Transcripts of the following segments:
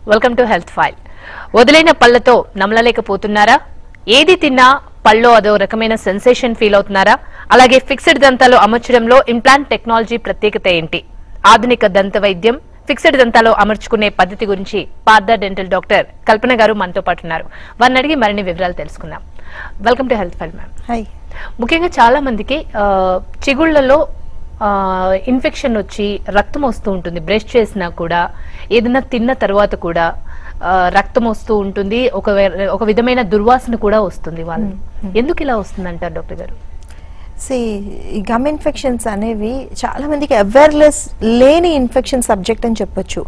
Welcome to health file వదిలేన పళ్ళతో నమలలేకపోతున్నారా ఏది తిన్నా పళ్ళు అదో రకమైన సెన్సేషన్ ఫీల్ అవుతున్నారా అలాగే ఫిక్స్డ్ దంతాలు అమర్చడంలో ఇంప్లాంట్ టెక్నాలజీ ప్రత్యేకత ఏంటి ఆధునిక దంత వైద్యం ఫిక్స్డ్ దంతాలు అమర్చుకునే పద్ధతి గురించి పార్దా డెంటల్ డాక్టర్ కల్పన గారు మనతో పాటు ఉన్నారు వారిని అడిగి మరిన్ని వివరాలు తెలుసుకుందాం welcome to health file ma'am hi ముఖ్యంగా చాలా మందికి ఆ, చిగుళ్ళలో ఇన్ఫెక్షన్ వచ్చి రక్తం వస్తూ ఉంటుంది బ్రష్ చేసినా కూడా ఏదైనా తిన్న తర్వాత కూడా ఆ, రక్తం వస్తూ ఉంటుంది ఒక వే- ఒక విధమైన దుర్వాసన కూడా వస్తుంది వాళ్ళు ఎందుకు ఇలా వస్తుంది అంటారు డాక్టర్ గారు సి ఈ గమ్ ఇన్ఫెక్షన్స్ అనేవి చాలా మందికి అవేర్నెస్ లేని ఇన్ఫెక్షన్ సబ్జెక్ట్ అని చెప్పొచ్చు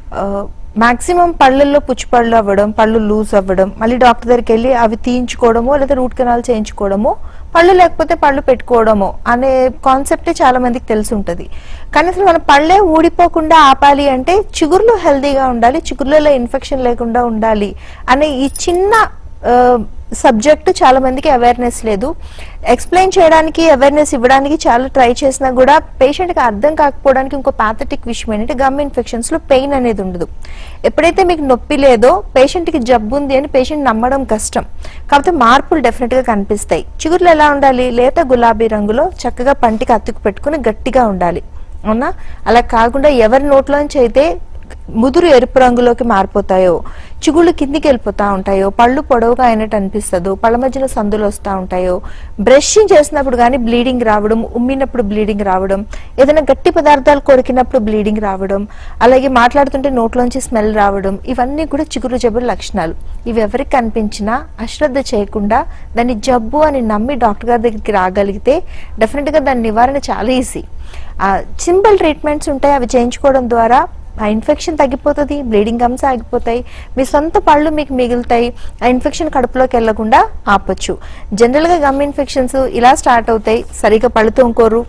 మాక్సిమం పళ్ళల్లో పుచ్చిపళ్ళు అవ్వడం పళ్ళు లూజ్ అవ్వడం మళ్ళీ డాక్టర్ దగ్గరికి వెళ్ళి అవి తీయించుకోవడమో లేదా రూట్ కెనాల్ చేయించుకోవడమో పళ్ళు లేకపోతే పళ్ళు పెట్టుకోవడమో అనే కాన్సెప్టే చాలా మందికి తెలిసి ఉంటుంది కానీ అసలు మన పళ్ళే ఊడిపోకుండా ఆపాలి అంటే చిగుర్లు హెల్దీగా ఉండాలి చిగుర్లలో ఇన్ఫెక్షన్ లేకుండా ఉండాలి అనే ఈ చిన్న సబ్జెక్ట్ చాలా మందికి అవేర్నెస్ లేదు ఎక్స్ప్లెయిన్ చేయడానికి అవేర్నెస్ ఇవ్వడానికి చాలా ట్రై చేసినా కూడా పేషెంట్ కి అర్థం కాకపోవడానికి ఇంకో పాథటిక్ విషయం ఏంటంటే గమ్ ఇన్ఫెక్షన్స్ లో పెయిన్ అనేది ఉండదు ఎప్పుడైతే మీకు నొప్పి లేదో పేషెంట్ కి జబ్బు ఉంది అని పేషెంట్ నమ్మడం కష్టం కాకపోతే మార్పులు డెఫినెట్ గా కనిపిస్తాయి చిగుర్లు ఎలా ఉండాలి లేత గులాబీ రంగులో చక్కగా పంటికి అతుకు పెట్టుకుని గట్టిగా ఉండాలి అవునా అలా కాకుండా ఎవరి నోట్లోంచి అయితే ముదురు ఎరుపు రంగులోకి మారిపోతాయో చిగుళ్ళు కిందికి వెళ్ళిపోతా ఉంటాయో పళ్ళు పొడవుగా అయినట్టు అనిపిస్తుందో పళ్ళ మధ్యన సందులు వస్తూ ఉంటాయో బ్రషింగ్ చేసినప్పుడు కానీ బ్లీడింగ్ రావడం ఉమ్మినప్పుడు బ్లీడింగ్ రావడం ఏదైనా గట్టి పదార్థాలు కొరికినప్పుడు బ్లీడింగ్ రావడం అలాగే మాట్లాడుతుంటే నోట్లోంచి స్మెల్ రావడం ఇవన్నీ కూడా చిగురు జబ్బుల లక్షణాలు ఇవి ఎవరికి కనిపించినా అశ్రద్ధ చేయకుండా దాన్ని జబ్బు అని నమ్మి డాక్టర్ గారి దగ్గరికి రాగలిగితే డెఫినెట్గా దాని నివారణ చాలా ఈజీ సింపుల్ ట్రీట్మెంట్స్ ఉంటాయి అవి చేయించుకోవడం ద్వారా ఆ ఇన్ఫెక్షన్ తగ్గిపోతుంది బ్లీడింగ్ గమ్స్ ఆగిపోతాయి మీ సొంత పళ్ళు మీకు మిగులుతాయి ఆ ఇన్ఫెక్షన్ కడుపులోకి వెళ్లకుండా ఆపొచ్చు జనరల్గా గమ్ ఇన్ఫెక్షన్స్ ఇలా స్టార్ట్ అవుతాయి సరిగా పళ్ళు తోముకోరు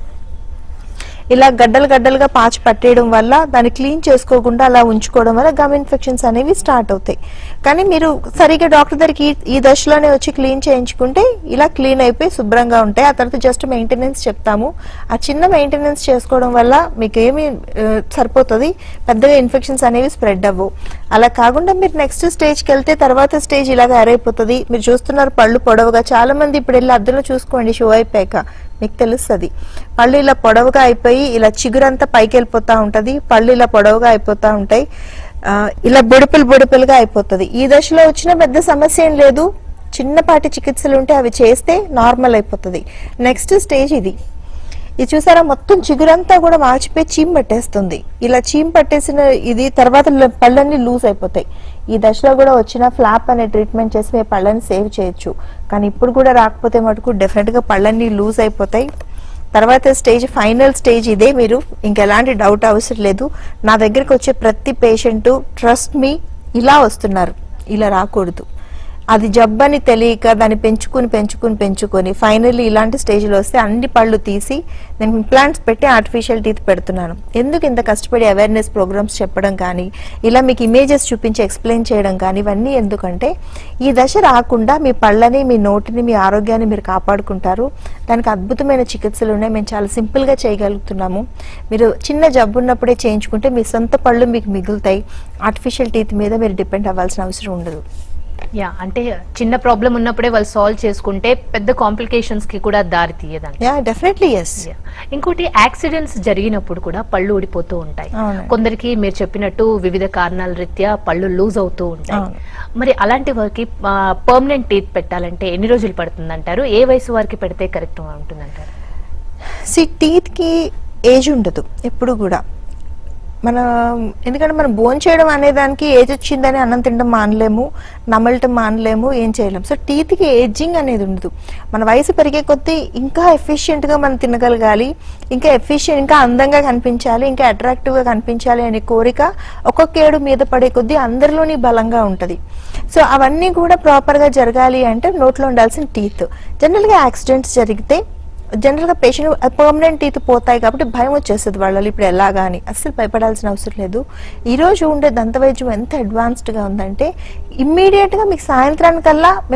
ఇలా గడ్డలు గడ్డలుగా పాచి పట్టేయడం వల్ల దాన్ని క్లీన్ చేసుకోకుండా అలా ఉంచుకోవడం వల్ల గమ్ ఇన్ఫెక్షన్స్ అనేవి స్టార్ట్ అవుతాయి కానీ మీరు సరిగా డాక్టర్ దగ్గరికి ఈ- ఈ దశలోనే వచ్చి క్లీన్ చేయించుకుంటే ఇలా క్లీన్ అయిపోయి శుభ్రంగా ఉంటాయి ఆ తర్వాత జస్ట్ మెయింటెనెన్స్ చెప్తాము ఆ చిన్న మెయింటెనెన్స్ చేసుకోవడం వల్ల మీకు ఏమి ఆ, సరిపోతుంది పెద్దగా ఇన్ఫెక్షన్స్ అనేవి స్ప్రెడ్ అవ్వవు అలా కాకుండా మీరు నెక్స్ట్ స్టేజ్కి వెళ్తే తర్వాత స్టేజ్ ఇలాగ అరైపోతుంది మీరు చూస్తున్నారు పళ్ళు పొడవుగా చాలా మంది ఇప్పుడు వెళ్ళి అద్దంలో చూసుకోండి షో అయిపోయాక మీకు తెలుస్తుంది పళ్ళు ఇలా పొడవుగా అయిపోయి ఇలా చిగురంతా పైకి వెళ్ళిపోతా ఉంటది పళ్ళు ఇలా పొడవుగా అయిపోతా ఉంటాయి ఆ, ఇలా బుడుపులు బుడుపులుగా అయిపోతుంది ఈ దశలో వచ్చిన పెద్ద సమస్య ఏం లేదు చిన్నపాటి చికిత్సలు ఉంటే అవి చేస్తే నార్మల్ అయిపోతుంది నెక్స్ట్ స్టేజ్ ఇది ఇది చూసారా మొత్తం చిగురంతా కూడా మార్చిపోయి చీమ్ పట్టేస్తుంది ఇలా చీమ్ పట్టేసిన ఇది తర్వాత ల- పళ్ళన్నీ లూజ్ అయిపోతాయి ఈ దశలో కూడా వచ్చిన ఫ్లాప్ అనే ట్రీట్మెంట్ చేసి మీ పళ్ళని సేవ్ చేయొచ్చు కానీ ఇప్పుడు కూడా రాకపోతే మటుకు డెఫినెట్ గా పళ్ళన్నీ లూజ్ అయిపోతాయి తర్వాత స్టేజ్ ఫైనల్ స్టేజ్ ఇదే మీరు ఇంకెలాంటి డౌట్ అవసరం లేదు నా దగ్గరికి వచ్చే ప్రతి పేషెంట్ ట్రస్ట్ మీ ఇలా వస్తున్నారు ఇలా రాకూడదు అది జబ్బని తెలియక దాన్ని పెంచుకుని పెంచుకుని పెంచుకొని ఫైనల్లీ ఇలాంటి స్టేజ్లో వస్తే అన్ని పళ్ళు తీసి నేను ఇంప్లాంట్స్ పెట్టి ఆర్టిఫిషియల్ టీత్ పెడుతున్నాను ఎందుకు ఇంత కష్టపడి అవేర్నెస్ ప్రోగ్రామ్స్ చెప్పడం కానీ ఇలా మీకు ఇమేజెస్ చూపించి ఎక్స్ప్లెయిన్ చేయడం కానీ ఇవన్నీ ఎందుకంటే ఈ దశ రాకుండా మీ పళ్ళని మీ నోటిని మీ ఆరోగ్యాన్ని మీరు కాపాడుకుంటారు దానికి అద్భుతమైన చికిత్సలు ఉన్నాయి మేము చాలా సింపుల్గా చేయగలుగుతున్నాము మీరు చిన్న జబ్బు ఉన్నప్పుడే చేయించుకుంటే మీ సొంత పళ్ళు మీకు మిగులుతాయి ఆర్టిఫిషియల్ టీత్ మీద మీరు డిపెండ్ అవ్వాల్సిన అవసరం ఉండదు యా అంటే చిన్న ప్రాబ్లం ఉన్నప్పుడే వాళ్ళు సాల్వ్ చేసుకుంటే పెద్ద కాంప్లికేషన్స్ కి కూడా దారి తీయదండి యా డెఫినెట్లీ ఎస్ Yeah. ఇంకోటి యాక్సిడెంట్స్ జరిగినప్పుడు కూడా పళ్ళు ఊడిపోతూ ఉంటాయి అవునండి. కొందరికి మీరు చెప్పినట్టు వివిధ కారణాల రీత్యా పళ్ళు లూజ్ అవుతూ ఉంటాయి అవును. మరి అలాంటి వారికి పర్మనెంట్ టీత్ పెట్టాలంటే ఎన్ని రోజులు పడుతుంది అంటారు ఏ వయసు వారికి పెడితే కరెక్ట్ ఉంటుందంటారు సి టీత్కి ఏజ్ ఉండదు ఎప్పుడు కూడా మన ఎందుకంటే మనం బోన్ చేయడం అనే దానికి ఏజ్ వచ్చిందని అన్నం తినడం మానలేము నమలటం మానలేము ఏం చేయలేము సో టీత్కి ఏజింగ్ అనేది ఉండదు మన వయసు పెరిగే కొద్దీ ఇంకా ఎఫిషియెంట్గా మనం తినగలగాలి ఇంకా ఎఫిషియెంట్ ఇంకా అందంగా కనిపించాలి ఇంకా అట్రాక్టివ్గా కనిపించాలి అనే కోరిక ఒక్కొక్క ఏడు మీద పడే కొద్దీ అందరిలోని బలంగా ఉంటుంది సో అవన్నీ కూడా ప్రాపర్గా జరగాలి అంటే నోట్లో ఉండాల్సిన టీత్ జనరల్గా యాక్సిడెంట్స్ జరిగితే జనరల్గా పేషెంట్ పర్మనెంట్ టీత్ పోతాయి కాబట్టి భయం వచ్చేస్తుంది వాళ్ళు ఇప్పుడు ఎలాగా అని అస్సలు భయపడాల్సిన అవసరం లేదు ఈ రోజు ఉండే దంత వైద్యం ఎంత అడ్వాన్స్డ్గా ఉందంటే ఇమ్మీడియట్గా మీకు సాయంత్రానికల్లా మేము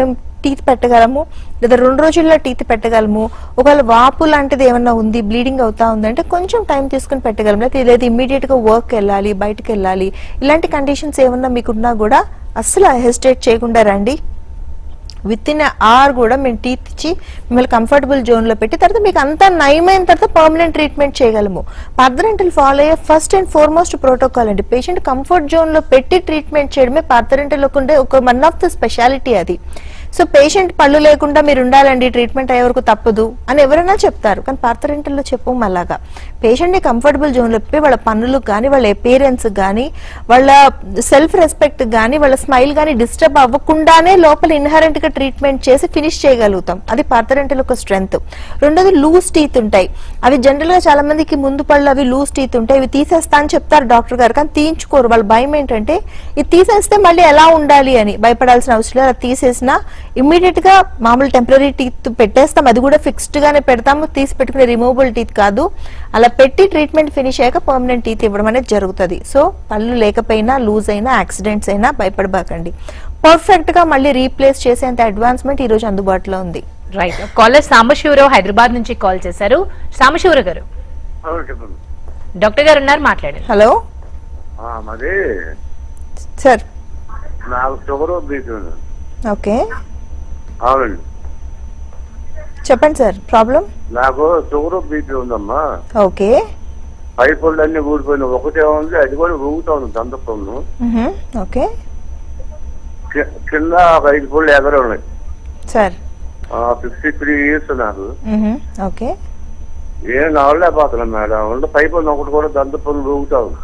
టీత్ పెట్టగలము లేదా రెండు రోజుల్లో టీత్ పెట్టగలము ఒకవేళ వాపు లాంటిది ఏమన్నా ఉంది బ్లీడింగ్ అవుతా ఉందంటే కొంచెం టైం తీసుకుని పెట్టగలము లేదా లేదా ఇమ్మీడియట్ గా వర్క్ వెళ్ళాలి బయటకు వెళ్ళాలి ఇలాంటి కండిషన్స్ ఏమన్నా మీకున్నా కూడా అస్సలు హెసిటేట్ చేయకుండా రండి విత్ ఇన్ అవర్ కూడా మేము టీత్ ఇచ్చి మిమ్మల్ని కంఫర్టబుల్ జోన్ లో పెట్టి తర్వాత మీకు అంతా నయమైన తర్వాత పర్మనెంట్ ట్రీట్మెంట్ చేయగలము పార్థరెంటల్ ఫాలో అయ్యే ఫస్ట్ అండ్ ఫార్మోస్ట్ ప్రోటోకాల్ అండి పేషెంట్ కంఫర్ట్ జోన్ లో పెట్టి ట్రీట్మెంట్ చేయడమే పార్థరెంటల్ ఉండే ఒక వన్ ఆఫ్ ద స్పెషాలిటీ అది సో పేషెంట్ పళ్ళు లేకుండా మీరు ఉండాలండి ట్రీట్మెంట్ అయ్యే వరకు తప్పదు అని ఎవరైనా చెప్తారు కానీ పార్థరెంటల్లో చెప్పము అలాగా పేషెంట్ ని కంఫర్టబుల్ జోన్ లో పెట్టి వాళ్ళ పనులకు కానీ వాళ్ళ అపీరెన్స్ కానీ వాళ్ళ సెల్ఫ్ రెస్పెక్ట్ కానీ వాళ్ళ స్మైల్ కానీ డిస్టర్బ్ అవ్వకుండానే లోపల ఇన్హరెంట్ గా ట్రీట్మెంట్ చేసి ఫినిష్ చేయగలుగుతాం అది పార్థరెంటల్ ఒక స్ట్రెంగ్త్ రెండోది లూజ్ టీత్ ఉంటాయి అవి జనరల్ గా చాలా మందికి ముందు పళ్ళు అవి లూజ్ టీత్ ఉంటాయి ఇవి తీసేస్తా అని చెప్తారు డాక్టర్ గారు కానీ తీయించుకోరు వాళ్ళ భయం ఏంటంటే ఇది తీసేస్తే మళ్ళీ ఎలా ఉండాలి అని భయపడాల్సిన అవసరం లేదు అది తీసేసినా ఇమ్మీడియట్ గా మామూలు టెంపరీ టీత్ పెట్టేస్తాం అది కూడా ఫిక్స్డ్ గానే పెడతాము తీసి పెట్టుకునే రిమూవబుల్ టీత్ కాదు అలా పెట్టి ట్రీట్మెంట్ ఫినిష్ అయ్యాక పర్మనెంట్ టీత్ ఇవ్వడం అనేది జరుగుతుంది సో పళ్ళు లేకపోయినా లూజ్ అయినా యాక్సిడెంట్స్ అయినా భయపడబాకండి పర్ఫెక్ట్ గా మళ్ళీ రీప్లేస్ చేసేంత అడ్వాన్స్మెంట్ ఈ రోజు అందుబాటులో ఉంది రైట్ కాలర్ సాంబశివరావు హైదరాబాద్ నుంచి కాల్ చేశారు సాంబశివరావు గారు అవును చెప్పండి డాక్టర్ గారు ఉన్నారు మాట్లాడండి హలో ఆ, మరి సార్ నాకు షుగర్ బీపీ ఉంది ఓకే అవునండి చెప్పండి సార్ ప్రాబ్లం నాకు షుగర్ బీపీ ఉందమ్మా ఓకే పైపుళ్ళు అన్ని ఊడిపోయినాయి ఒకటే ఉంది అది కూడా ఊగుతా ఉంది దంతపండు ఓకే కి- కింద ఒక ఐదు పళ్ళు ఎగరే ఉన్నాయి సార్ ఫిఫ్టీ త్రీ ఇయర్స్ నాకు ఓకే ఏం నవ్వలేకపోతున్నాం మేడం ఉండే పైపులు ఒకటి కూడా దంతపండు ఊగుతా ఉంది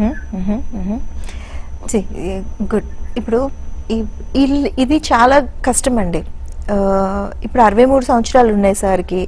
గుడ్ ఇప్పుడు ఈ- ఇల్- ఇది చాలా కష్టం అండి ఆ, ఇప్పుడు అరవై మూడు సంవత్సరాలు ఉన్నాయి సార్కి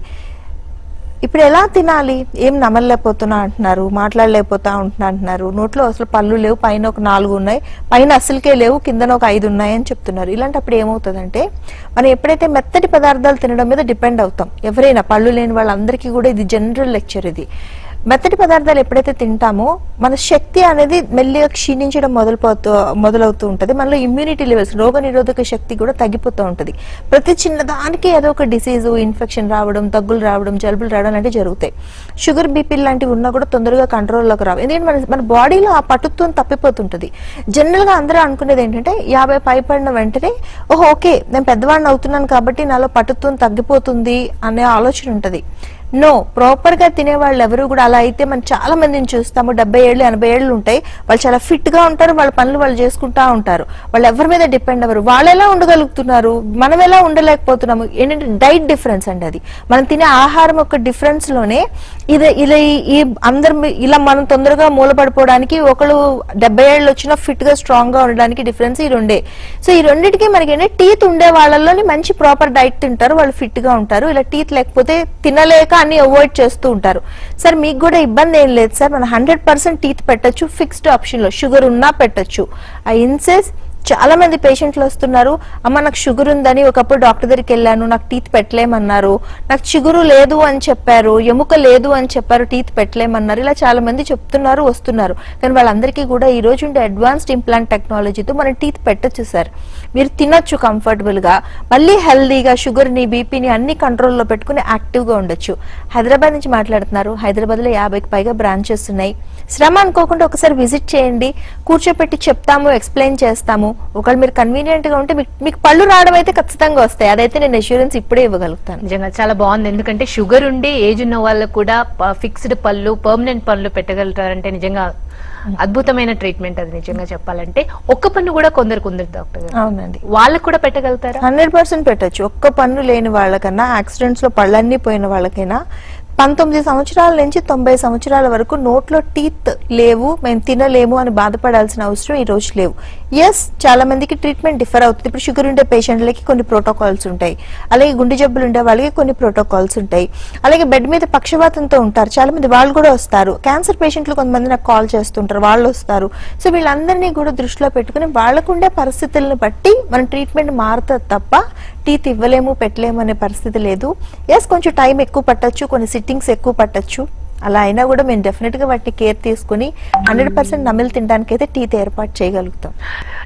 ఇప్పుడు ఎలా తినాలి ఏం నమ్మలేకపోతున్నా అంటున్నారు మాట్లాడలేకపోతా ఉంటున్నా అంటున్నారు నోట్లో అసలు పళ్ళు లేవు పైన ఒక నాలుగు ఉన్నాయి పైన అసలుకే లేవు కిందన ఒక ఐదు ఉన్నాయి అని చెప్తున్నారు ఇలాంటప్పుడు ఏమవుతుందంటే మనం ఎప్పుడైతే మెత్తటి పదార్థాలు తినడం మీద డిపెండ్ అవుతాం ఎవరైనా పళ్ళు లేని వాళ్ళందరికీ కూడా ఇది జనరల్ లెక్చర్ ఇది మెత్తటి పదార్థాలు ఎప్పుడైతే తింటామో మన శక్తి అనేది మెల్లిగా క్షీణించడం మొదలుపోతూ మొదలవుతూ ఉంటుంది మనలో ఇమ్యూనిటీ లెవెల్స్ రోగ నిరోధక శక్తి కూడా తగ్గిపోతూ ఉంటుంది ప్రతి చిన్నదానికి ఏదో ఒక డిసీజ్ ఇన్ఫెక్షన్ రావడం దగ్గులు రావడం జలుబులు రావడం లాంటివి జరుగుతాయి షుగర్ బీపీ లాంటివి ఉన్నా కూడా తొందరగా కంట్రోల్లోకి రావు ఎందుకంటే మన మన బాడీలో ఆ పట్టుత్వం తప్పిపోతుంటుంది జనరల్ గా అందరూ అనుకునేది ఏంటంటే యాభై పైపడిన వెంటనే ఓహో ఓకే నేను పెద్దవాడిని అవుతున్నాను కాబట్టి నాలో పట్టుత్వం తగ్గిపోతుంది అనే ఆలోచన ఉంటుంది నో ప్రాపర్ గా తినే వాళ్ళు ఎవరు కూడా అలా అయితే మనం చాలా మందిని చూస్తాము డెబ్బై ఏళ్ళు ఎనభై ఏళ్ళు ఉంటాయి వాళ్ళు చాలా ఫిట్ గా ఉంటారు వాళ్ళ పనులు వాళ్ళు చేసుకుంటా ఉంటారు వాళ్ళు ఎవరి మీద డిపెండ్ అవ్వరు వాళ్ళు ఎలా ఉండగలుగుతున్నారు మనం ఎలా ఉండలేకపోతున్నాము ఏంటంటే డైట్ డిఫరెన్స్ అండి అది మనం తినే ఆహారం యొక్క డిఫరెన్స్ లోనే ఇది ఇలా ఈ- ఈ అందరం ఇలా మనం తొందరగా మూలపడిపోవడానికి ఒకళ్ళు డెబ్బై ఏళ్ళు వచ్చినా ఫిట్ గా స్ట్రాంగ్ గా ఉండడానికి డిఫరెన్స్ ఈ రెండే సో ఈ రెండింటికి మనకి ఏంటంటే టీత్ ఉండే వాళ్ళలోని మంచి ప్రాపర్ డైట్ తింటారు వాళ్ళు ఫిట్ గా ఉంటారు ఇలా టీత్ లేకపోతే తినలేక అన్ని అవాయిడ్ చేస్తూ ఉంటారు సార్ మీకు కూడా ఇబ్బంది ఏం లేదు సార్ మనం హండ్రెడ్ పర్సెంట్ టీత్ పెట్టచ్చు ఫిక్స్డ్ ఆప్షన్ లో షుగర్ ఉన్నా పెట్టచ్చు ఆ ఇన్సెస్ చాలా మంది పేషెంట్లు వస్తున్నారు అమ్మ నాకు షుగర్ ఉందని ఒకప్పుడు డాక్టర్ దగ్గరికి వెళ్ళాను నాకు టీత్ పెట్టలేమన్నారు నాకు చిగురు లేదు అని చెప్పారు ఎముక లేదు అని చెప్పారు టీత్ పెట్టలేమన్నారు ఇలా చాలా మంది చెప్తున్నారు వస్తున్నారు కానీ వాళ్ళందరికీ కూడా ఈ రోజు ఉండే అడ్వాన్స్డ్ ఇంప్లాంట్ టెక్నాలజీతో మనం టీత్ పెట్టొచ్చు సార్ మీరు తినొచ్చు కంఫర్టబుల్ గా మళ్ళీ హెల్దీగా షుగర్ ని బీపీని అన్ని కంట్రోల్లో పెట్టుకుని యాక్టివ్ గా ఉండొచ్చు హైదరాబాద్ నుంచి మాట్లాడుతున్నారు హైదరాబాద్ లో యాభైకి పైగా బ్రాంచెస్ ఉన్నాయి శ్రమ అనుకోకుండా ఒకసారి విజిట్ చేయండి కూర్చోపెట్టి చెప్తాము ఎక్స్ప్లెయిన్ చేస్తాము ఒకవేళ మీరు కన్వీనియంట్ గా ఉంటే మీకు మీకు పళ్ళు రావడం అయితే ఖచ్చితంగా వస్తాయి అదైతే నేను అష్యూరెన్స్ ఇప్పుడే ఇవ్వగలుగుతాను నిజంగా చాలా బాగుంది ఎందుకంటే షుగర్ ఉండి ఏజ్ ఉన్న వాళ్ళకు కూడా ఫిక్స్డ్ పళ్ళు పర్మనెంట్ పళ్ళు పెట్టగలుగుతారంటే నిజంగా అద్భుతమైన ట్రీట్మెంట్ అది నిజంగా చెప్పాలంటే ఒక్క పన్ను కూడా కొందరు కొందరు డాక్టర్ గారు అవునండి వాళ్ళకు కూడా పెట్టగలుగుతారా హండ్రెడ్ పర్సెంట్ పెట్టచ్చు ఒక్క పన్ను లేని వాళ్ళకన్నా యాక్సిడెంట్స్ లో పళ్ళన్నీ పోయిన వాళ్ళకైనా పంతొమ్మిది సంవత్సరాల నుంచి తొంభై సంవత్సరాల వరకు నోట్లో టీత్ లేవు మేము తినలేము అని బాధపడాల్సిన అవసరం ఈ రోజు లేవు ఎస్ చాలా మందికి ట్రీట్మెంట్ డిఫర్ అవుతుంది ఇప్పుడు షుగర్ ఉండే పేషెంట్లకి కొన్ని ప్రోటోకాల్స్ ఉంటాయి అలాగే గుండె జబ్బులు ఉండే వాళ్ళకి కొన్ని ప్రోటోకాల్స్ ఉంటాయి అలాగే బెడ్ మీద పక్షవాతంతో ఉంటారు చాలా మంది వాళ్ళు కూడా వస్తారు క్యాన్సర్ పేషెంట్లు కొంతమంది నాకు కాల్ చేస్తుంటారు వాళ్ళు వస్తారు సో వీళ్ళందరినీ కూడా దృష్టిలో పెట్టుకుని వాళ్ళకుండే పరిస్థితులను బట్టి మన ట్రీట్మెంట్ మారుతుంది తప్ప టీత్ ఇవ్వలేము పెట్టలేము అనే పరిస్థితి లేదు ఎస్ కొంచెం టైం ఎక్కువ పట్టొచ్చు కొన్ని సిట్టింగ్స్ ఎక్కువ పట్టొచ్చు అలా అయినా కూడా మేము డెఫినెట్ గా వాటిని కేర్ తీసుకుని హండ్రెడ్ పర్సెంట్ నమిలి తినడానికి అయితే టీత్ ఏర్పాటు చేయగలుగుతాం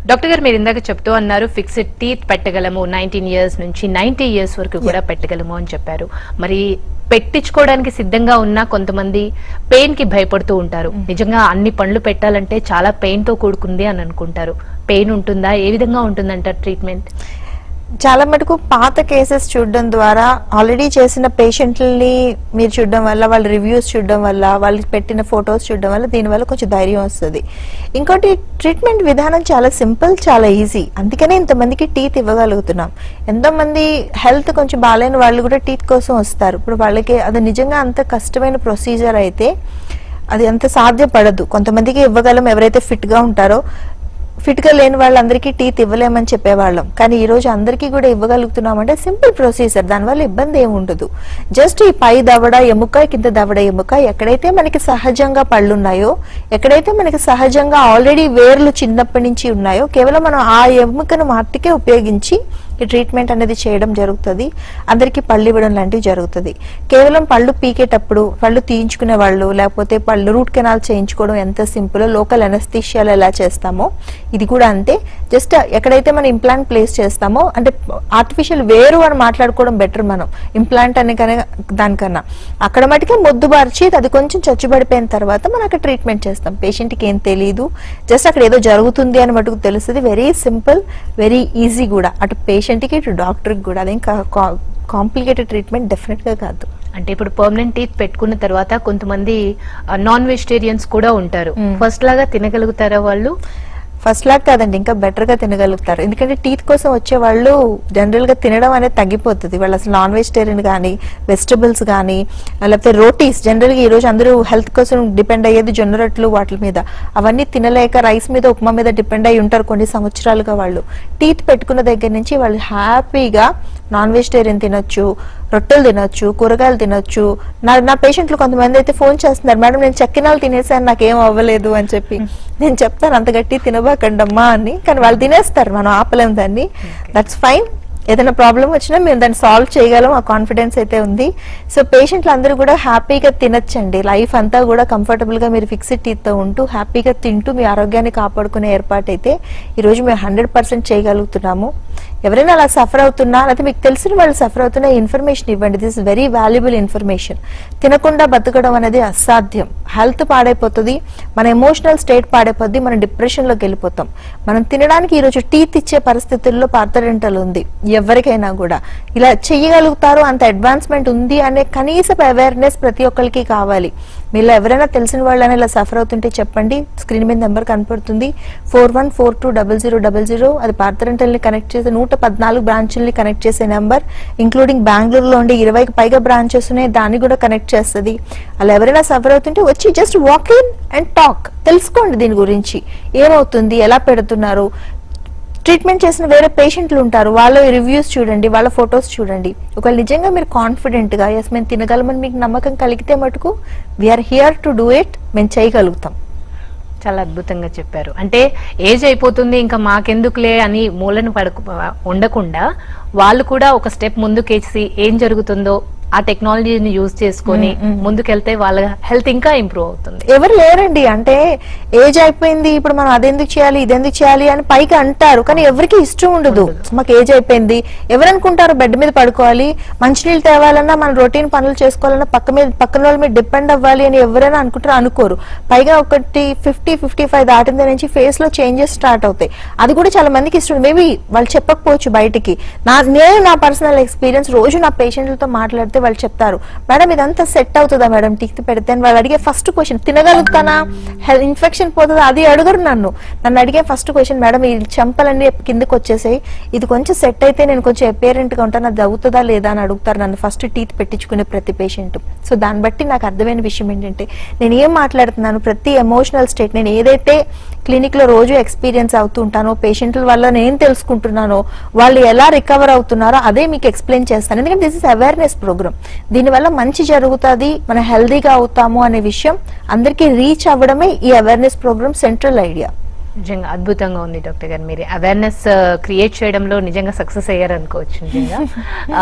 డాక్టర్ గారు మీరు ఇందాక చెప్తూ అన్నారు ఫిక్స్డ్ టీత్ పెట్టగలము నైన్టీన్ ఇయర్స్ నుంచి నైన్టీ ఇయర్స్ వరకు కూడా పెట్టగలము అని చెప్పారు మరి పెట్టించుకోవడానికి సిద్ధంగా ఉన్న కొంతమంది పెయిన్ కి భయపడుతూ ఉంటారు నిజంగా అన్ని పనులు పెట్టాలంటే చాలా పెయిన్ తో కూడుకుంది అని అనుకుంటారు పెయిన్ ఉంటుందా ఏ విధంగా ఉంటుందంటారు ట్రీట్మెంట్ చాలా మటుకు పాత కేసెస్ చూడడం ద్వారా ఆల్రెడీ చేసిన పేషెంట్లని మీరు చూడడం వల్ల వాళ్ళ రివ్యూస్ చూడడం వల్ల వాళ్ళకి పెట్టిన ఫొటోస్ చూడడం వల్ల దీనివల్ల కొంచెం ధైర్యం వస్తుంది ఇంకోటి ట్రీట్మెంట్ విధానం చాలా సింపుల్ చాలా ఈజీ అందుకనే ఇంతమందికి టీత్ ఇవ్వగలుగుతున్నాం ఎంతోమంది హెల్త్ కొంచెం బాగాలేని వాళ్ళు కూడా టీత్ కోసం వస్తారు ఇప్పుడు వాళ్ళకి అది నిజంగా అంత కష్టమైన ప్రొసీజర్ అయితే అది అంత సాధ్యపడదు కొంతమందికి ఇవ్వగలం ఎవరైతే ఫిట్ గా ఉంటారో ఫిట్ గా లేని వాళ్ళందరికీ టీత్ ఇవ్వలేమని చెప్పేవాళ్ళం కానీ ఈ రోజు అందరికీ కూడా ఇవ్వగలుగుతున్నాం అంటే సింపుల్ ప్రొసీజర్ దానివల్ల ఇబ్బంది ఏమి ఉండదు జస్ట్ ఈ పై దవడ ఎముక కింద దవడ ఎముక ఎక్కడైతే మనకి సహజంగా పళ్ళు ఉన్నాయో ఎక్కడైతే మనకి సహజంగా ఆల్రెడీ వేర్లు చిన్నప్పటి నుంచి ఉన్నాయో కేవలం మనం ఆ ఎముకను మాటికే ఉపయోగించి ఈ ట్రీట్మెంట్ అనేది చేయడం జరుగుతుంది అందరికీ పళ్ళు ఇవ్వడం లాంటివి జరుగుతుంది కేవలం పళ్ళు పీకేటప్పుడు పళ్ళు తీయించుకునే వాళ్ళు లేకపోతే పళ్ళు రూట్ కెనాల్ చేయించుకోవడం ఎంత సింపుల్ లోకల్ ఎనస్థీషియాలు ఎలా చేస్తామో ఇది కూడా అంతే జస్ట్ ఎక్కడైతే మనం ఇంప్లాంట్ ప్లేస్ చేస్తామో అంటే ఆర్టిఫిషియల్ వేరు అని మాట్లాడుకోవడం బెటర్ మనం ఇంప్లాంట్ అనే కన్నా దానికన్నా అక్కడ మటుకే మొద్దు బార్చి అది కొంచెం చచ్చుబడిపోయిన తర్వాత మనం అక్కడ ట్రీట్మెంట్ చేస్తాం పేషెంట్కి ఏం తెలియదు జస్ట్ అక్కడ ఏదో జరుగుతుంది అని మటుకు తెలుస్తుంది వెరీ సింపుల్ వెరీ ఈజీ కూడా అటు పేషెంట్కి ఇటు డాక్టర్కి కూడా అదేం కాంప్లికేటెడ్ ట్రీట్మెంట్ డెఫినెట్గా కాదు అంటే ఇప్పుడు పర్మనెంట్ టీత్ పెట్టుకున్న తర్వాత కొంతమంది నాన్ వెజిటేరియన్స్ కూడా ఉంటారు ఫస్ట్ లాగా తినగలుగుతారా వాళ్ళు ఫస్ట్ లాగ్ కాదండి ఇంకా బెటర్ గా తినగలుగుతారు ఎందుకంటే టీత్ కోసం వచ్చే వాళ్ళు జనరల్ గా తినడం అనేది తగ్గిపోతుంది వాళ్ళు అసలు నాన్ వెజిటేరియన్ కానీ వెజిటబుల్స్ కానీ లేకపోతే రోటీస్ జనరల్ గా ఈ రోజు అందరూ హెల్త్ కోసం డిపెండ్ అయ్యేది జొన్న రొట్టెలు వాటి మీద అవన్నీ తినలేక రైస్ మీద ఉప్మా మీద డిపెండ్ అయి ఉంటారు కొన్ని సంవత్సరాలుగా వాళ్ళు టీత్ పెట్టుకున్న దగ్గర నుంచి వాళ్ళు హ్యాపీగా నాన్ వెజిటేరియన్ తినొచ్చు రొట్టెలు తినొచ్చు కూరగాయలు తినొచ్చు నా నా పేషెంట్లు కొంతమంది అయితే ఫోన్ చేస్తున్నారు మేడం నేను చక్కినాలు తినేసాను నాకేం అవ్వలేదు అని చెప్పి నేను చెప్తాను అంత గట్టి తినబాకండమ్మా అని కానీ వాళ్ళు తినేస్తారు మనం ఆపలేం దాన్ని దట్స్ ఫైన్ ఏదైనా ప్రాబ్లం వచ్చినా మేము దాన్ని సాల్వ్ చేయగలం ఆ కాన్ఫిడెన్స్ అయితే ఉంది సో పేషెంట్లు అందరూ కూడా హ్యాపీగా తినొచ్చండి లైఫ్ అంతా కూడా కంఫర్టబుల్ గా మీరు ఫిక్స్డ్ టీత్ తో ఉంటూ హ్యాపీగా తింటూ మీ ఆరోగ్యాన్ని కాపాడుకునే ఏర్పాటు అయితే ఈ రోజు మేము హండ్రెడ్ పర్సెంట్ చేయగలుగుతున్నాము ఎవరైనా అలా సఫర్ అవుతున్నా లేకపోతే మీకు తెలిసిన వాళ్ళు సఫర్ అవుతున్నా ఇన్ఫర్మేషన్ ఇవ్వండి దిస్ వెరీ వాల్యుబుల్ ఇన్ఫర్మేషన్ తినకుండా బతకడం అనేది అసాధ్యం హెల్త్ పాడైపోతుంది మన ఎమోషనల్ స్టేట్ పాడైపోద్ది మనం డిప్రెషన్ లోకి వెళ్ళిపోతాం మనం తినడానికి ఈ రోజు టీత్ ఇచ్చే పరిస్థితుల్లో పార్థరెంటల్ ఉంది ఎవరికైనా కూడా ఇలా చెయ్యగలుగుతారు అంత అడ్వాన్స్మెంట్ ఉంది అనే కనీసపు అవేర్నెస్ ప్రతి ఒక్కరికి కావాలి మీలో ఎవరైనా తెలిసిన వాళ్ళని ఇలా సఫర్ అవుతుంటే చెప్పండి స్క్రీన్ మీద నెంబర్ కనపడుతుంది four one four two double zero double zero అది పార్థరెంటల్ ని కనెక్ట్ చేసే నూట పద్నాలుగు బ్రాంచుల్ని కనెక్ట్ చేసే నెంబర్ ఇంక్లూడింగ్ బెంగళూరులో ఉండే ఇరవైకి పైగా బ్రాంచెస్ ఉన్నాయి దాన్ని కూడా కనెక్ట్ చేస్తుంది అలా ఎవరైనా సఫర్ అవుతుంటే వచ్చి just walk in and talk తెలుసుకోండి దీని గురించి ఏమవుతుంది ఎలా పెడుతున్నారు ట్రీట్మెంట్ చేసిన వేరే పేషెంట్లు ఉంటారు వాళ్ళ రివ్యూస్ చూడండి వాళ్ళ ఫొటోస్ చూడండి ఒకవేళ నిజంగా మీరు కాన్ఫిడెంట్ గా ఎస్ మేము తినగలమని మీకు నమ్మకం కలిగితే మటుకు we are here to do it మేము చేయగలుగుతాం చాలా అద్భుతంగా చెప్పారు అంటే ఏజ్ అయిపోతుంది ఇంకా మాకెందుకులే అని మూలను పడకు ఉండకుండా వాళ్ళు కూడా ఒక స్టెప్ ముందుకేసి ఏం జరుగుతుందో ఆ టెక్నాలజీని యూజ్ చేసుకొని ముందుకెళ్తే వాళ్ళ హెల్త్ ఇంకా ఇంప్రూవ్ అవుతుంది ఎవరు లేరండి అంటే ఏజ్ అయిపోయింది ఇప్పుడు మనం అదెందుకు చేయాలి ఇదెందుకు చేయాలి అని పైకి అంటారు కానీ ఎవరికి ఇష్టం ఉండదు మాకు ఏజ్ అయిపోయింది ఎవరు అనుకుంటారు బెడ్ మీద పడుకోవాలి మంచినీళ్ళు తేవాలన్నా మన రొటీన్ పనులు చేసుకోవాలన్నా పక్క మీద పక్కన వాళ్ళ మీద డిపెండ్ అవ్వాలి అని ఎవరైనా అనుకుంటారు అనుకోరు పైగా ఒకటి ఫిఫ్టీ ఫిఫ్టీ ఫైవ్ దాటిన నుంచి ఫేస్ లో చేంజెస్ స్టార్ట్ అవుతాయి అది కూడా చాలా మందికి ఇష్టం మేబీ వాళ్ళు చెప్పకపోవచ్చు బయటికి నా నేను నా పర్సనల్ ఎక్స్పీరియన్స్ రోజు నా పేషెంట్లతో మాట్లాడితే వాళ్ళు చెప్తారు మేడం ఇదంతా సెట్ అవుతుందా మేడం టీత్ పెడితే అని వాళ్ళు అడిగే ఫస్ట్ క్వశ్చన్ తినగలుగుతానా హెల్త్ ఇన్ఫెక్షన్ పోతుందా అది అడగరు నన్ను నన్ను అడిగే ఫస్ట్ క్వశ్చన్ మేడం ఈ చెంపలన్నీ కిందకి వచ్చేసాయి ఇది కొంచెం సెట్ అయితే నేను కొంచెం apparent గా ఉంటాను అది అవుతుందా లేదా అని అడుగుతారు నన్ను ఫస్ట్ టీత్ పెట్టించుకునే ప్రతి పేషెంట్ సో దాన్ని బట్టి నాకు అర్థమైన విషయం ఏంటంటే నేను ఏం మాట్లాడుతున్నాను ప్రతి ఎమోషనల్ స్టేట్ నేను ఏదైతే క్లినిక్ లో రోజు ఎక్స్పీరియన్స్ అవుతూ ఉంటానో పేషెంట్ల వల్ల నేను తెలుసుకుంటున్నానో వాళ్ళు ఎలా రికవర్ అవుతున్నారో అదే మీకు ఎక్స్ప్లెయిన్ చేస్తాను ఎందుకంటే దిస్ ఇస్ అవేర్నెస్ ప్రోగ్రామ్ దీనివల్ల మంచి జరుగుతుంది మనం హెల్దీగా అవుతాము అనే విషయం అందరికీ రీచ్ అవ్వడమే ఈ అవేర్నెస్ ప్రోగ్రామ్ సెంట్రల్ ఐడియా నిజంగా అద్భుతంగా ఉంది డాక్టర్ గారు మీరు అవేర్నెస్ క్రియేట్ చేయడంలో నిజంగా సక్సెస్ అయ్యారు అనుకోవచ్చు నిజంగా ఆ,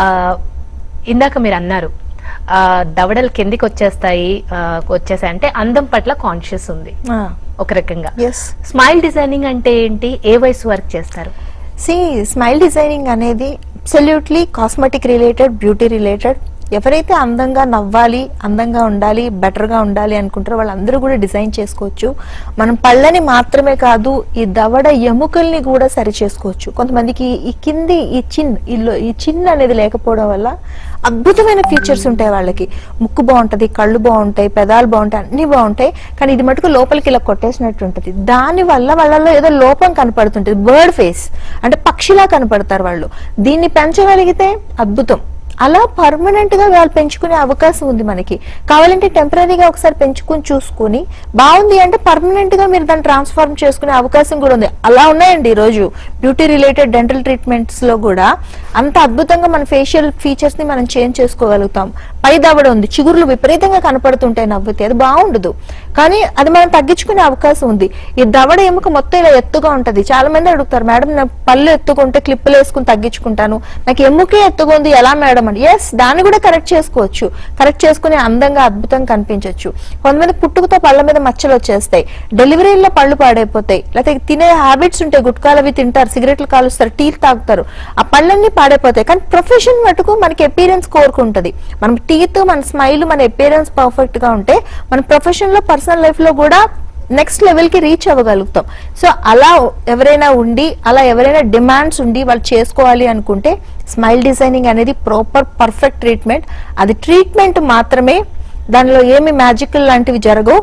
ఇందాక మీరు అన్నారు ఆ, దవడలు కిందికి వచ్చేస్తాయి ఆ, వచ్చేసాయి అంటే అందం పట్ల కాన్షియస్ ఉంది ఒక రకంగా ఎస్ స్మైల్ డిజైనింగ్ అంటే ఏంటి ఏ వయసు వర్క్ చేస్తారు సి స్మైల్ డిజైనింగ్ అనేది absolutely cosmetic related beauty related ఎవరైతే అందంగా నవ్వాలి అందంగా ఉండాలి బెటర్గా ఉండాలి అనుకుంటారో వాళ్ళందరూ కూడా డిజైన్ చేసుకోవచ్చు మనం పళ్ళని మాత్రమే కాదు ఈ దవడ ఎముకల్ని కూడా సరి చేసుకోవచ్చు కొంతమందికి ఈ కింది ఈ చిన్ ఈ లో- ఈ చిన్ అనేది లేకపోవడం వల్ల అద్భుతమైన ఫీచర్స్ ఉంటాయి వాళ్ళకి ముక్కు బాగుంటది కళ్ళు బాగుంటాయి పెదాలు బాగుంటాయి అన్ని బాగుంటాయి కానీ ఇది మటుకు లోపలికి ఇలా కొట్టేసినట్టు ఉంటుంది దాని వల్ల వాళ్ళలో ఏదో లోపం కనపడుతుంటుంది బర్డ్ ఫేస్ అంటే పక్షిలా కనపడతారు వాళ్ళు దీన్ని పెంచగలిగితే అద్భుతం అలా పర్మనెంట్ గా వాళ్ళు పెంచుకునే అవకాశం ఉంది మనకి కావాలంటే టెంపరీగా ఒకసారి పెంచుకుని చూసుకుని బాగుంది అంటే పర్మనెంట్ గా మీరు దాన్ని ట్రాన్స్ఫార్మ్ చేసుకునే అవకాశం కూడా ఉంది అలా ఉన్నాయండి ఈ రోజు బ్యూటీ రిలేటెడ్ డెంటల్ ట్రీట్మెంట్స్ లో కూడా అంత అద్భుతంగా మన ఫేషియల్ ఫీచర్స్ ని మనం చేంజ్ చేసుకోగలుగుతాం పై దవడ ఉంది చిగుర్లు విపరీతంగా కనపడుతుంటాయి నవ్వుతే అది బాగుండదు కానీ అది మనం తగ్గించుకునే అవకాశం ఉంది ఈ దవడ ఎముక మొత్తం ఇలా ఎత్తుగా ఉంటది చాలా మంది అడుగుతారు మేడం నా పళ్ళు ఎత్తుకుంటే క్లిప్పులు వేసుకుని తగ్గించుకుంటాను నాకు ఎముకే ఎత్తుగా ఉంది ఎలా మేడం అని ఎస్ దాన్ని కూడా కరెక్ట్ చేసుకోవచ్చు కరెక్ట్ చేసుకుని అందంగా అద్భుతంగా కనిపించవచ్చు కొంతమంది పుట్టుకతో పళ్ళ మీద మచ్చలు వచ్చేస్తాయి డెలివరీలో పళ్ళు పాడైపోతాయి లేకపోతే తినే హ్యాబిట్స్ ఉంటాయి గుట్కాలు అవి తింటారు సిగరెట్లు కాలుస్తారు టీ తాగుతారు ఆ పళ్ళన్నీ పాడైపోతాయి కానీ ప్రొఫెషన్ మటుకు మనకి అపీరెన్స్ కోరుకుంటది మనం టీత్ మన స్మైల్ మన అపీరెన్స్ పర్ఫెక్ట్ గా ఉంటే మన ప్రొఫెషన్ లో పర్సనల్ లైఫ్ లో కూడా నెక్స్ట్ లెవెల్ కి రీచ్ అవ్వగలుగుతాం సో అలా ఎవరైనా ఉండి అలా ఎవరైనా డిమాండ్స్ ఉండి వాళ్ళు చేసుకోవాలి అనుకుంటే స్మైల్ డిజైనింగ్ అనేది ప్రాపర్ పర్ఫెక్ట్ ట్రీట్మెంట్ అది ట్రీట్మెంట్ మాత్రమే దానిలో ఏమి మ్యాజికల్ లాంటివి జరగవు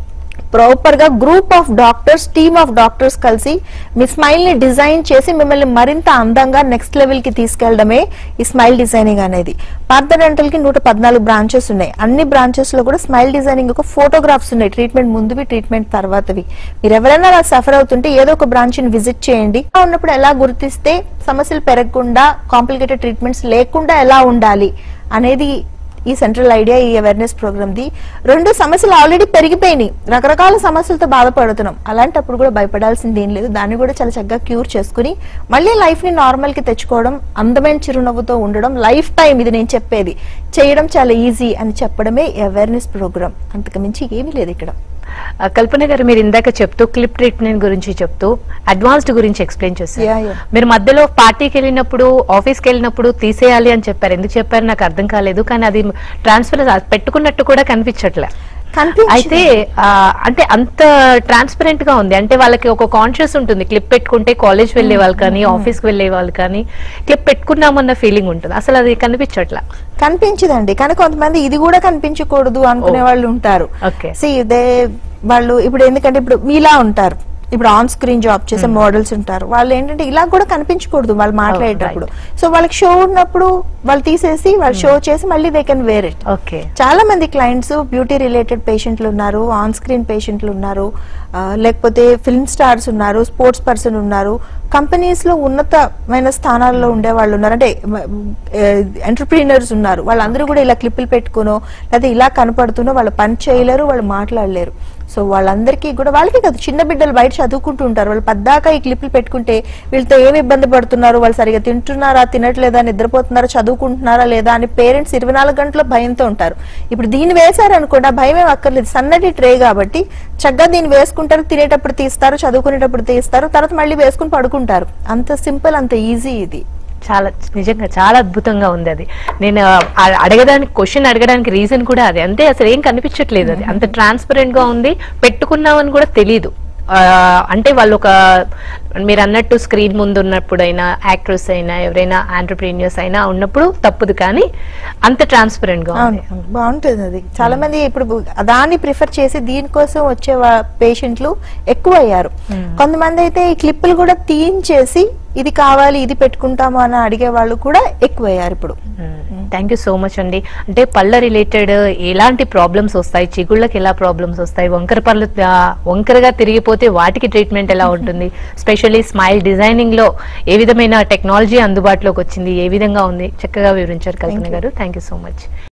ప్రాపర్ గా group of doctors team of doctors కలిసి మీ స్మైల్ ని డిజైన్ చేసి మిమ్మల్ని మరింత అందంగా నెక్స్ట్ లెవెల్ కి తీసుకెళ్లడమే ఈ స్మైల్ డిజైనింగ్ అనేది పార్థ డెంటల్ కి నూట పద్నాలుగు బ్రాంచెస్ ఉన్నాయి అన్ని బ్రాంచెస్ లో కూడా స్మైల్ డిజైనింగ్ ఒక ఫోటోగ్రాఫ్స్ ఉన్నాయి ట్రీట్మెంట్ ముందువి ట్రీట్మెంట్ తర్వాతవి మీరు ఎవరైనా అలా సఫర్ అవుతుంటే ఏదో ఒక బ్రాంచ్ ని విజిట్ చేయండి అలా ఉన్నప్పుడు ఎలా గుర్తిస్తే సమస్యలు పెరగకుండా కాంప్లికేటెడ్ ట్రీట్మెంట్స్ లేకుండా ఎలా ఉండాలి అనేది ఈ సెంట్రల్ ఐడియా ఈ అవేర్నెస్ ప్రోగ్రామ్ ది రెండు సమస్యలు ఆల్రెడీ పెరిగిపోయినాయి రకరకాల సమస్యలతో బాధపడుతున్నాం అలాంటప్పుడు కూడా భయపడాల్సింది ఏం లేదు దాన్ని కూడా చాలా చక్కగా క్యూర్ చేసుకుని మళ్ళీ లైఫ్ ని నార్మల్ కి తెచ్చుకోవడం అందమైన చిరునవ్వుతో ఉండడం లైఫ్ టైం ఇది నేను చెప్పేది చేయడం చాలా ఈజీ అని చెప్పడమే అవేర్నెస్ ప్రోగ్రామ్ అంతకుమించి ఏమీ లేదు ఇక్కడ ఆ, కల్పన గారు మీరు ఇందాక చెప్తూ క్లిప్ ట్రీట్మెంట్ గురించి చెప్తూ అడ్వాన్స్డ్ గురించి ఎక్స్ప్లెయిన్ Yeah, చేశారు yeah. మీరు మధ్యలో పార్టీకి వెళ్ళినప్పుడు ఆఫీస్కి వెళ్ళినప్పుడు తీసేయాలి అని చెప్పారు ఎందుకు చెప్పారు నాకు అర్థం కాలేదు కానీ అది ట్రాన్స్ఫర్ పెట్టుకున్నట్టు కూడా కనిపించట్లే కనిపించింది. అయితే ఆ, అంటే అంత ట్రాన్స్పరెంట్ గా ఉంది అంటే వాళ్ళకి ఒక కాన్షియస్ ఉంటుంది క్లిప్ పెట్టుకుంటే కాలేజ్ వెళ్ళే వాళ్ళు కానీ ఆఫీస్ కి వెళ్ళే వాళ్ళు కానీ క్లిప్ పెట్టుకున్నామన్న ఫీలింగ్ ఉంటుంది అసలు అది కనిపించట్లా కనిపించదండి కానీ కొంతమంది ఇది కూడా కనిపించకూడదు అనుకునే Oh. వాళ్ళు ఉంటారు Okay. సి దే వాళ్ళు ఇప్పుడు ఎందుకంటే ఇప్పుడు మీలా ఉంటారు ఇప్పుడు ఆన్ స్క్రీన్ జాబ్ చేసే మోడల్స్ ఉంటారు వాళ్ళు ఏంటంటే ఇలా కూడా కనిపించకూడదు వాళ్ళు మాట్లాడేటప్పుడు సో వాళ్ళకి షో ఉన్నప్పుడు వాళ్ళు తీసేసి వాళ్ళు షో చేసి మళ్ళీ they can wear it okay చాలా మంది క్లయింట్స్ బ్యూటీ రిలేటెడ్ పేషెంట్లు ఉన్నారు ఆన్ స్క్రీన్ పేషెంట్లు ఉన్నారు ఆ, లేకపోతే ఫిల్మ్ స్టార్స్ ఉన్నారు స్పోర్ట్స్ పర్సన్ ఉన్నారు కంపెనీస్ లో ఉన్నతమైన స్థానాల్లో ఉండే వాళ్ళు ఉన్నారు అంటే ఎంటర్ప్రీనర్స్ ఉన్నారు వాళ్ళందరూ కూడా ఇలా క్లిప్పులు పెట్టుకునో లేదా ఇలా కనపడుతునో వాళ్ళు పని చేయలేరు వాళ్ళు మాట్లాడలేరు సో వాళ్ళందరికీ కూడా వాళ్ళకి కాదు చిన్న బిడ్డలు బయట చదువుకుంటూ ఉంటారు వాళ్ళు పద్దాక ఈ క్లిప్పులు పెట్టుకుంటే వీళ్ళతో ఏమి ఇబ్బంది పడుతున్నారు వాళ్ళు సరిగా తింటున్నారా తినట్లేదా నిద్రపోతున్నారా చదువుకుంటున్నారా లేదా అని పేరెంట్స్ ఇరవై నాలుగు గంటల భయంతో ఉంటారు ఇప్పుడు దీన్ని వేశారు అనుకోండి ఆ భయం ఏం అక్కర్లేదు సన్నటి ట్రే కాబట్టి చక్కగా దీన్ని వేసుకుంటారు తినేటప్పుడు తీస్తారు చదువుకునేటప్పుడు తీస్తారు తర్వాత మళ్ళీ వేసుకుని పడుకుంటారు అంత సింపుల్ అంత ఈజీ ఇది చాలా నిజంగా చాలా అద్భుతంగా ఉంది అది నేను ఆ, అడగడానికి క్వశ్చన్ అడగడానికి రీజన్ కూడా అదే అంతే అసలు ఏం కనిపించట్లేదు అది అంత ట్రాన్స్పరెంట్ గా ఉంది పెట్టుకున్నామని కూడా తెలియదు ఆ, అంటే వాళ్ళు ఒక మీరు అన్నట్టు స్క్రీన్ ముందు ఉన్నప్పుడైనా యాక్ట్రెస్ అయినా ఎవరైనా ఆంటర్ప్రీనియర్స్ అయినా ఉన్నప్పుడు తప్పదు కానీ అంత ట్రాన్స్పరెంట్ గా అవును ఉంది అవును, బాగుంటుంది అది చాలా మంది ఇప్పుడు దాన్ని ప్రిఫర్ చేసి దీనికోసం వచ్చే పేషెంట్లు ఎక్కువ అయ్యారు కొంతమంది అయితే ఈ క్లిప్పులు కూడా తీయించేసి ఇది కావాలి ఇది పెట్టుకుంటాము అని అడిగే వాళ్ళు కూడా ఎక్కువ అయ్యారు ఇప్పుడు థ్యాంక్ యూ సో మచ్ అండి అంటే పళ్ళ రిలేటెడ్ ఎలాంటి ప్రాబ్లమ్స్ వస్తాయి చిగుళ్ళకి ఎలా ప్రాబ్లమ్స్ వస్తాయి వంకర పళ్ళు ఆ, వంకరగా తిరిగిపోతే వాటికి ట్రీట్మెంట్ ఎలా ఉంటుంది స్పెషల్లీ స్మైల్ డిజైనింగ్ లో ఏ విధమైన టెక్నాలజీ అందుబాటులోకి వచ్చింది ఏ విధంగా ఉంది చక్కగా వివరించారు కల్పన గారు థ్యాంక్ యూ సో మచ్